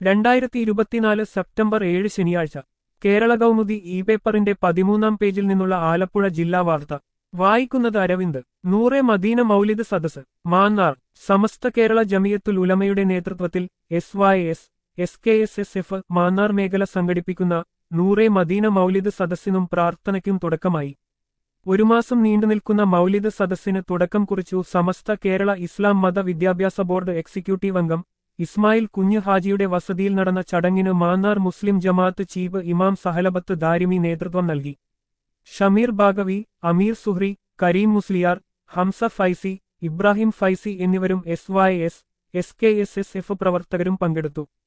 രണ്ടായിരത്തി ഇരുപത്തിനാല് സെപ്റ്റംബർ ഏഴ് ശനിയാഴ്ച കേരള കൗമുദി ഇ പേപ്പറിന്റെ പതിമൂന്നാം പേജിൽ നിന്നുള്ള ആലപ്പുഴ ജില്ലാ വാർത്ത വായിക്കുന്നത് അരവിന്ദ് നൂറെ മദീന മൗലിദ് സദസ് മാന്നാർ സമസ്ത കേരള ജമിയത്തുൽ ഉലമയുടെ നേതൃത്വത്തിൽ S Y S S K S S F Mannar മേഖല സംഘടിപ്പിക്കുന്ന നൂറെ മദീന മൗലിദ് സദസ്സിനും പ്രാർത്ഥനയ്ക്കും തുടക്കമായി ഒരു മാസം നീണ്ടുനിൽക്കുന്ന മൗലിദ് സദസ്സിന് തുടക്കം കുറിച്ചു സമസ്ത കേരള ഇസ്ലാം മത വിദ്യാഭ്യാസ ബോർഡ് എക്സിക്യൂട്ടീവ് അംഗം ഇസ്മായിൽ കുഞ്ഞ് ഹാജിയുടെ വസതിയിൽ നടന്ന ചടങ്ങിന് മാന്നാർ മുസ്ലിം ജമാഅത്ത് ചീഫ് ഇമാം സഹലബത്ത് ദാരിമി നേതൃത്വം നൽകി ഷമീർ ബാഗവി അമീർ സുഹ്രി കരീം മുസ്ലിയാർ ഹംസ ഫൈസി ഇബ്രാഹിം ഫൈസി എന്നിവരും S Y S S K S S F പ്രവർത്തകരും പങ്കെടുത്തു